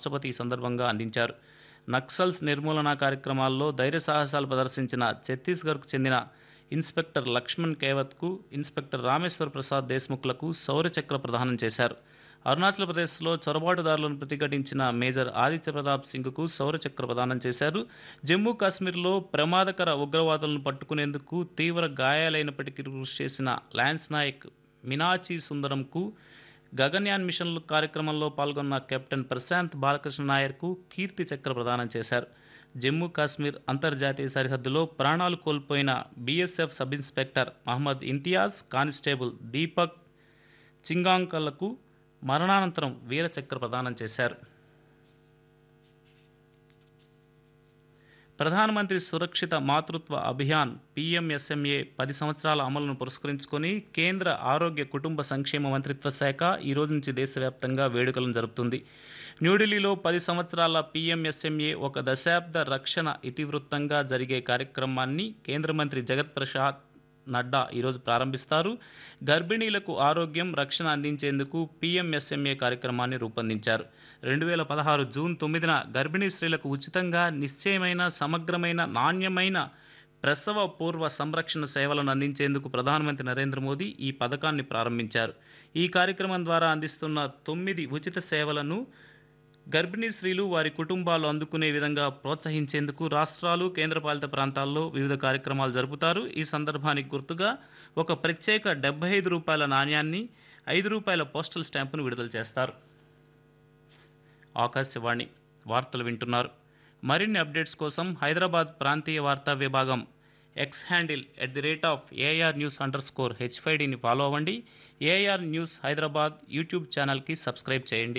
రాష్ట్రపతి ఈ సందర్భంగా అందించారు నక్సల్స్ నిర్మూలన కార్యక్రమాల్లో ధైర్య సాహసాలు ప్రదర్శించిన ఛత్తీస్గఢ్కు చెందిన ఇన్స్పెక్టర్ లక్ష్మణ్ కేవత్కు ఇన్స్పెక్టర్ రామేశ్వర్ ప్రసాద్ దేశ్ముఖ్లకు శౌర్యచక్ర ప్రదానం చేశారు అరుణాచల్ ప్రదేశ్లో చొరబాటుదారులను ప్రతిఘటించిన మేజర్ ఆదిత్య ప్రతాప్ సింగ్కు శౌర్యచక్ర ప్రదానం చేశారు జమ్మూ కాశ్మీర్లో ప్రమాదకర ఉగ్రవాదులను పట్టుకునేందుకు తీవ్ర గాయాలైనప్పటికీ కృషి చేసిన లాన్స్ నాయక్ మినాచి సుందరంకు గగన్యాన్ మిషన్లు కార్యక్రమంలో పాల్గొన్న కెప్టెన్ ప్రశాంత్ బాలకృష్ణ నాయర్కు కీర్తి చక్ర ప్రదానం చేశారు జమ్మూ కాశ్మీర్ అంతర్జాతీయ సరిహద్దులో ప్రాణాలు కోల్పోయిన BSF sub inspector Mohammad Imtiaz constable Deepak చింగాంకలకు మరణానంతరం వీరచక్ర ప్రదానం చేశారు ప్రధానమంత్రి సురక్షిత మాతృత్వ అభియాన్ పీఎంఎస్ఎంఏ పది సంవత్సరాల అమలును పురస్కరించుకొని కేంద్ర ఆరోగ్య కుటుంబ సంక్షేమ మంత్రిత్వ శాఖ ఈ రోజు నుంచి దేశవ్యాప్తంగా వేడుకలను జరుపుతుంది న్యూఢిల్లీలో పది సంవత్సరాల పీఎంఎస్ఎంఏ ఒక దశాబ్ద రక్షణ ఇతివృత్తంగా జరిగే కార్యక్రమాన్ని కేంద్ర మంత్రి జగత్ ప్రసాద్ నడ్డా ఈరోజు ప్రారంభిస్తారు గర్భిణీలకు ఆరోగ్యం రక్షణ అందించేందుకు పీఎంఎస్ఎంఏ కార్యక్రమాన్ని రూపొందించారు రెండు వేల పదహారు జూన్ తొమ్మిదిన గర్భిణీ స్త్రీలకు ఉచితంగా నిశ్చయమైన సమగ్రమైన నాణ్యమైన ప్రసవ పూర్వ సంరక్షణ సేవలను అందించేందుకు ప్రధానమంత్రి నరేంద్ర మోదీ ఈ పథకాన్ని ప్రారంభించారు ఈ కార్యక్రమం ద్వారా అందిస్తున్న తొమ్మిది ఉచిత సేవలను గర్భిణీ స్త్రీలు వారి కుటుంబాలు అందుకునే విధంగా ప్రోత్సహించేందుకు రాష్ట్రాలు కేంద్రపాలిత ప్రాంతాల్లో వివిధ కార్యక్రమాలు జరుపుతారు ఈ సందర్భానికి గుర్తుగా ఒక ప్రత్యేక డెబ్బై ఐదు రూపాయల నాణ్యాన్ని ఐదు రూపాయల పోస్టల్ స్టాంపును విడుదల చేస్తారు ఆకాశవాణి వార్తలు వింటున్నారు మరిన్ని అప్డేట్స్ కోసం హైదరాబాద్ ప్రాంతీయ వార్తా విభాగం X handle at the rate of AR news underscore హెచ్ఫైడిని ఫాలో అవ్వండి ఏఆర్ న్యూస్ హైదరాబాద్ యూట్యూబ్ ఛానల్కి సబ్స్క్రైబ్ చేయండి